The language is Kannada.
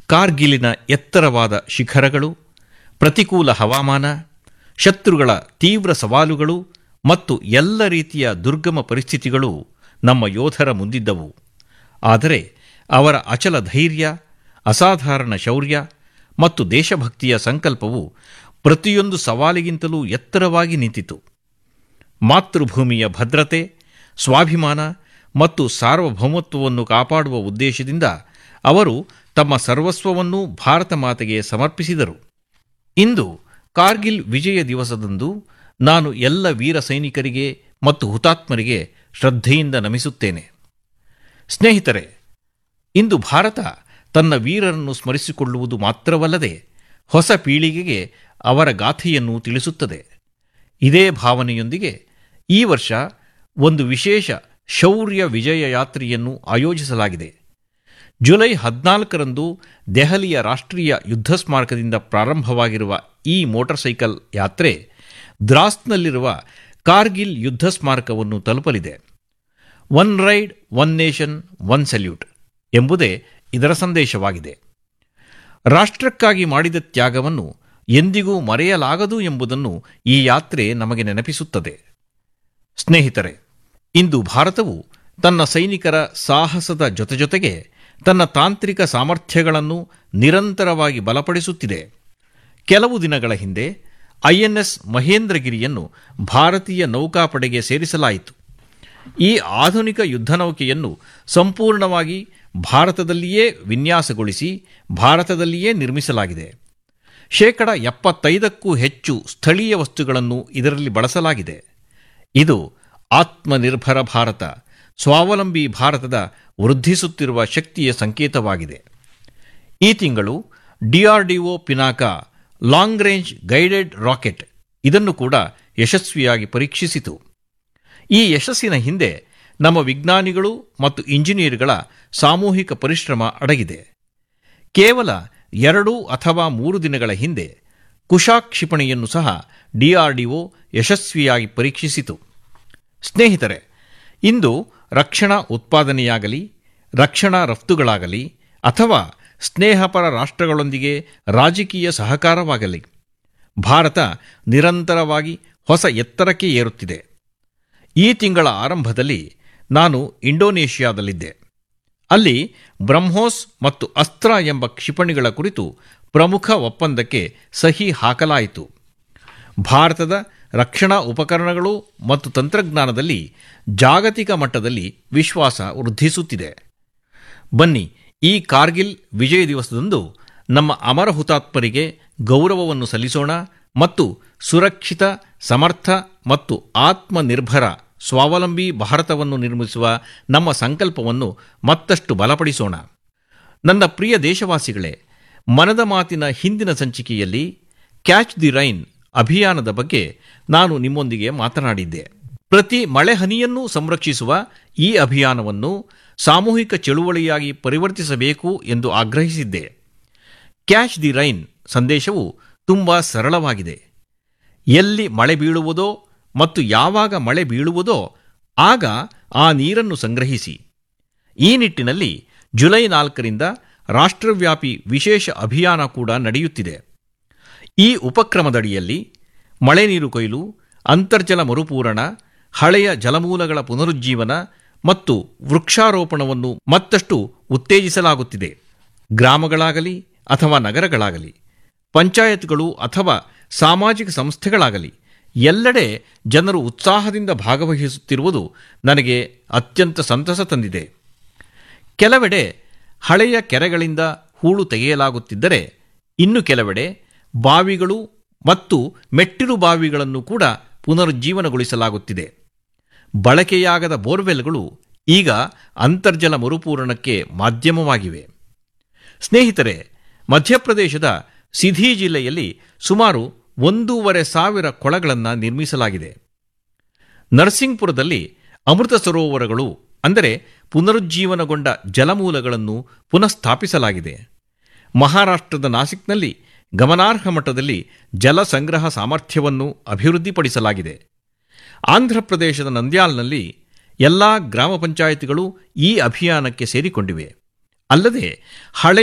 ಕಾರ್ಗಿಲಿನ ಎತ್ತರವಾದ ಶಿಖರಗಳು ಪ್ರತಿಕೂಲ ಹವಾಮಾನ ಶತ್ರುಗಳ ತೀವ್ರ ಸವಾಲುಗಳು ಮತ್ತು ಎಲ್ಲ ರೀತಿಯ ದುರ್ಗಮ ಪರಿಸ್ಥಿತಿಗಳು ನಮ್ಮ ಯೋಧರ ಮುಂದಿದ್ದವು ಆದರೆ ಅವರ ಅಚಲ ಧೈರ್ಯ ಅಸಾಧಾರಣ ಶೌರ್ಯ ಮತ್ತು ದೇಶಭಕ್ತಿಯ ಸಂಕಲ್ಪವು ಪ್ರತಿಯೊಂದು ಸವಾಲಿಗಿಂತಲೂ ಎತ್ತರವಾಗಿ ನಿಂತಿತು ಮಾತೃಭೂಮಿಯ ಭದ್ರತೆ ಸ್ವಾಭಿಮಾನ ಮತ್ತು ಸಾರ್ವಭೌಮತ್ವವನ್ನು ಕಾಪಾಡುವ ಉದ್ದೇಶದಿಂದ ಅವರು ತಮ್ಮ ಸರ್ವಸ್ವವನ್ನೂ ಭಾರತ ಮಾತೆಗೆ ಸಮರ್ಪಿಸಿದರು ಇಂದು ಕಾರ್ಗಿಲ್ ವಿಜಯ ದಿವಸದಂದು ನಾನು ಎಲ್ಲ ವೀರ ಸೈನಿಕರಿಗೆ ಮತ್ತು ಹುತಾತ್ಮರಿಗೆ ಶ್ರದ್ಧೆಯಿಂದ ನಮಿಸುತ್ತೇನೆ ಸ್ನೇಹಿತರೆ ಇಂದು ಭಾರತ ತನ್ನ ವೀರರನ್ನು ಸ್ಮರಿಸಿಕೊಳ್ಳುವುದು ಮಾತ್ರವಲ್ಲದೆ ಹೊಸ ಪೀಳಿಗೆಗೆ ಅವರ ಗಾಥೆಯನ್ನು ತಿಳಿಸುತ್ತದೆ ಇದೇ ಭಾವನೆಯೊಂದಿಗೆ ಈ ವರ್ಷ ಒಂದು ವಿಶೇಷ ಶೌರ್ಯ ವಿಜಯ ಯಾತ್ರೆಯನ್ನು ಆಯೋಜಿಸಲಾಗಿದೆ ಜುಲೈ ಹದಿನಾಲ್ಕರಂದು ದೆಹಲಿಯ ರಾಷ್ಟ್ರೀಯ ಯುದ್ಧ ಸ್ಮಾರಕದಿಂದ ಪ್ರಾರಂಭವಾಗಿರುವ ಈ ಮೋಟಾರ್ ಸೈಕಲ್ ಯಾತ್ರೆ ದ್ರಾಸ್ನಲ್ಲಿರುವ ಕಾರ್ಗಿಲ್ ಯುದ್ಧ ಸ್ಮಾರಕವನ್ನು ತಲುಪಲಿದೆ one ride one nation one salute ಎಂಬುದೇ ಇದರ ಸಂದೇಶವಾಗಿದೆ ರಾಷ್ಟ್ರಕ್ಕಾಗಿ ಮಾಡಿದ ತ್ಯಾಗವನ್ನು ಎಂದಿಗೂ ಮರೆಯಲಾಗದು ಎಂಬುದನ್ನು ಈ ಯಾತ್ರೆ ನಮಗೆ ನೆನಪಿಸುತ್ತದೆ ಸ್ನೇಹಿತರೆ ಇಂದು ಭಾರತವು ತನ್ನ ಸೈನಿಕರ ಸಾಹಸದ ಜೊತೆಜೊತೆಗೆ ತನ್ನ ತಾಂತ್ರಿಕ ಸಾಮರ್ಥ್ಯಗಳನ್ನು ನಿರಂತರವಾಗಿ ಬಲಪಡಿಸುತ್ತಿದೆ ಕೆಲವು ದಿನಗಳ ಹಿಂದೆ ಐಎನ್ಎಸ್ ಮಹೇಂದ್ರಗಿರಿಯನ್ನು ಭಾರತೀಯ ನೌಕಾಪಡೆಗೆ ಸೇರಿಸಲಾಯಿತು ಈ ಆಧುನಿಕ ಯುದ್ಧನೌಕೆಯನ್ನು ಸಂಪೂರ್ಣವಾಗಿ ಭಾರತದಲ್ಲಿಯೇ ವಿನ್ಯಾಸಗೊಳಿಸಿ ಭಾರತದಲ್ಲಿಯೇ ನಿರ್ಮಿಸಲಾಗಿದೆ ಶೇಕಡ ಎಪ್ಪತ್ತೈದಕ್ಕೂ ಹೆಚ್ಚು ಸ್ಥಳೀಯ ವಸ್ತುಗಳನ್ನು ಇದರಲ್ಲಿ ಬಳಸಲಾಗಿದೆ ಇದು ಆತ್ಮನಿರ್ಭರ ಭಾರತ ಸ್ವಾವಲಂಬಿ ಭಾರತದ ವೃದ್ಧಿಸುತ್ತಿರುವ ಶಕ್ತಿಯ ಸಂಕೇತವಾಗಿದೆ ಈ ತಿಂಗಳು DRDO Pinaka long range guided rocket ಇದನ್ನು ಕೂಡ ಯಶಸ್ವಿಯಾಗಿ ಪರೀಕ್ಷಿಸಿತು ಈ ಯಶಸ್ಸಿನ ಹಿಂದೆ ನಮ್ಮ ವಿಜ್ಞಾನಿಗಳು ಮತ್ತು ಇಂಜಿನಿಯರ್ಗಳ ಸಾಮೂಹಿಕ ಪರಿಶ್ರಮ ಅಡಗಿದೆ ಕೇವಲ ಎರಡು ಅಥವಾ ಮೂರು ದಿನಗಳ ಹಿಂದೆ ಕುಶಾ ಕ್ಷಿಪಣಿಯನ್ನು ಸಹ ಡಿಆರ್ಡಿಒ ಯಶಸ್ವಿಯಾಗಿ ಪರೀಕ್ಷಿಸಿತು ಸ್ನೇಹಿತರೆ ಇಂದು ರಕ್ಷಣಾ ಉತ್ಪಾದನೆಯಾಗಲಿ ರಕ್ಷಣಾ ರಫ್ತುಗಳಾಗಲಿ ಅಥವಾ ಸ್ನೇಹಪರ ರಾಷ್ಟ್ರಗಳೊಂದಿಗೆ ರಾಜಕೀಯ ಸಹಕಾರವಾಗಲಿ ಭಾರತ ನಿರಂತರವಾಗಿ ಹೊಸ ಎತ್ತರಕ್ಕೆ ಏರುತ್ತಿದೆ ಈ ತಿಂಗಳ ಆರಂಭದಲ್ಲಿ ನಾನು ಇಂಡೋನೇಷ್ಯಾದಲ್ಲಿದ್ದೆ ಅಲ್ಲಿ ಬ್ರಹ್ಮೋಸ್ ಮತ್ತು ಅಸ್ತ್ರ ಎಂಬ ಕ್ಷಿಪಣಿಗಳ ಕುರಿತು ಪ್ರಮುಖ ಒಪ್ಪಂದಕ್ಕೆ ಸಹಿ ಹಾಕಲಾಯಿತು ಭಾರತದ ರಕ್ಷಣಾ ಉಪಕರಣಗಳು ಮತ್ತು ತಂತ್ರಜ್ಞಾನದಲ್ಲಿ ಜಾಗತಿಕ ಮಟ್ಟದಲ್ಲಿ ವಿಶ್ವಾಸ ವೃದ್ಧಿಸುತ್ತಿದೆ ಬನ್ನಿ ಈ ಕಾರ್ಗಿಲ್ ವಿಜಯ ದಿವಸದಂದು ನಮ್ಮ ಅಮರ ಹುತಾತ್ಮರಿಗೆ ಗೌರವವನ್ನು ಸಲ್ಲಿಸೋಣ ಮತ್ತು ಸುರಕ್ಷಿತ ಸಮರ್ಥ ಮತ್ತು ಆತ್ಮನಿರ್ಭರ ಸ್ವಾವಲಂಬಿ ಭಾರತವನ್ನು ನಿರ್ಮಿಸುವ ನಮ್ಮ ಸಂಕಲ್ಪವನ್ನು ಮತ್ತಷ್ಟು ಬಲಪಡಿಸೋಣ ನನ್ನ ಪ್ರಿಯ ದೇಶವಾಸಿಗಳೇ ಮನದ ಮಾತಿನ ಹಿಂದಿನ ಸಂಚಿಕೆಯಲ್ಲಿ ಕ್ಯಾಚ್ ದಿ ರೈನ್ ಅಭಿಯಾನದ ಬಗ್ಗೆ ನಾನು ನಿಮ್ಮೊಂದಿಗೆ ಮಾತನಾಡಿದ್ದೆ ಪ್ರತಿ ಮಳೆಹನಿಯನ್ನೂ ಸಂರಕ್ಷಿಸುವ ಈ ಅಭಿಯಾನವನ್ನು ಸಾಮೂಹಿಕ ಚಳುವಳಿಯಾಗಿ ಪರಿವರ್ತಿಸಬೇಕು ಎಂದು ಆಗ್ರಹಿಸಿದ್ದೆ ಕ್ಯಾಚ್ ದಿ ರೈನ್ ಸಂದೇಶವು ತುಂಬ ಸರಳವಾಗಿದೆ ಎಲ್ಲಿ ಮಳೆ ಬೀಳುವುದೋ ಮತ್ತು ಯಾವಾಗ ಮಳೆ ಬೀಳುವುದೋ ಆಗ ಆ ನೀರನ್ನು ಸಂಗ್ರಹಿಸಿ ಈ ನಿಟ್ಟಿನಲ್ಲಿ ಜುಲೈ ನಾಲ್ಕರಿಂದ ರಾಷ್ಟ್ರವ್ಯಾಪಿ ವಿಶೇಷ ಅಭಿಯಾನ ಕೂಡ ನಡೆಯುತ್ತಿದೆ ಈ ಉಪಕ್ರಮದಡಿಯಲ್ಲಿ ಮಳೆ ನೀರು ಕೊಯ್ಲು ಅಂತರ್ಜಲ ಮರುಪೂರಣ ಹಳೆಯ ಜಲಮೂಲಗಳ ಪುನರುಜ್ಜೀವನ ಮತ್ತು ವೃಕ್ಷಾರೋಪಣವನ್ನು ಮತ್ತಷ್ಟು ಉತ್ತೇಜಿಸಲಾಗುತ್ತಿದೆ ಗ್ರಾಮಗಳಾಗಲಿ ಅಥವಾ ನಗರಗಳಾಗಲಿ ಪಂಚಾಯತ್ಗಳು ಅಥವಾ ಸಾಮಾಜಿಕ ಸಂಸ್ಥೆಗಳಾಗಲಿ ಎಲ್ಲೆಡೆ ಜನರು ಉತ್ಸಾಹದಿಂದ ಭಾಗವಹಿಸುತ್ತಿರುವುದು ನನಗೆ ಅತ್ಯಂತ ಸಂತಸ ತಂದಿದೆ ಕೆಲವೆಡೆ ಹಳೆಯ ಕೆರೆಗಳಿಂದ ಹೂಳು ತೆಗೆಯಲಾಗುತ್ತಿದ್ದರೆ ಇನ್ನು ಕೆಲವೆಡೆ ಬಾವಿಗಳು ಮತ್ತು ಮೆಟ್ಟಿಲು ಬಾವಿಗಳನ್ನು ಕೂಡ ಪುನರುಜ್ಜೀವನಗೊಳಿಸಲಾಗುತ್ತಿದೆ ಬಳಕೆಯಾಗದ ಬೋರ್ವೆಲ್ಗಳು ಈಗ ಅಂತರ್ಜಲ ಮರುಪೂರಣಕ್ಕೆ ಮಾಧ್ಯಮವಾಗಿವೆ ಸ್ನೇಹಿತರೆ ಮಧ್ಯಪ್ರದೇಶದ ಸಿಧಿ ಜಿಲ್ಲೆಯಲ್ಲಿ ಸುಮಾರು ಒಂದೂವರೆ ಸಾವಿರ ಕೊಳಗಳನ್ನು ನಿರ್ಮಿಸಲಾಗಿದೆ ನರಸಿಂಗ್ಪುರದಲ್ಲಿ ಅಮೃತ ಸರೋವರಗಳು ಅಂದರೆ ಪುನರುಜ್ಜೀವನಗೊಂಡ ಜಲಮೂಲಗಳನ್ನು ಪುನಃಸ್ಥಾಪಿಸಲಾಗಿದೆ ಮಹಾರಾಷ್ಟ್ರದ ನಾಸಿಕ್ನಲ್ಲಿ ಗಮನಾರ್ಹ ಮಟ್ಟದಲ್ಲಿ ಜಲ ಸಂಗ್ರಹ ಸಾಮರ್ಥ್ಯವನ್ನು ಅಭಿವೃದ್ಧಿಪಡಿಸಲಾಗಿದೆ ಆಂಧ್ರಪ್ರದೇಶದ ನಂದ್ಯಾಲ್ನಲ್ಲಿ ಎಲ್ಲ ಗ್ರಾಮ ಪಂಚಾಯಿತಿಗಳು ಈ ಅಭಿಯಾನಕ್ಕೆ ಸೇರಿಕೊಂಡಿವೆ ಅಲ್ಲದೆ ಹಳೆ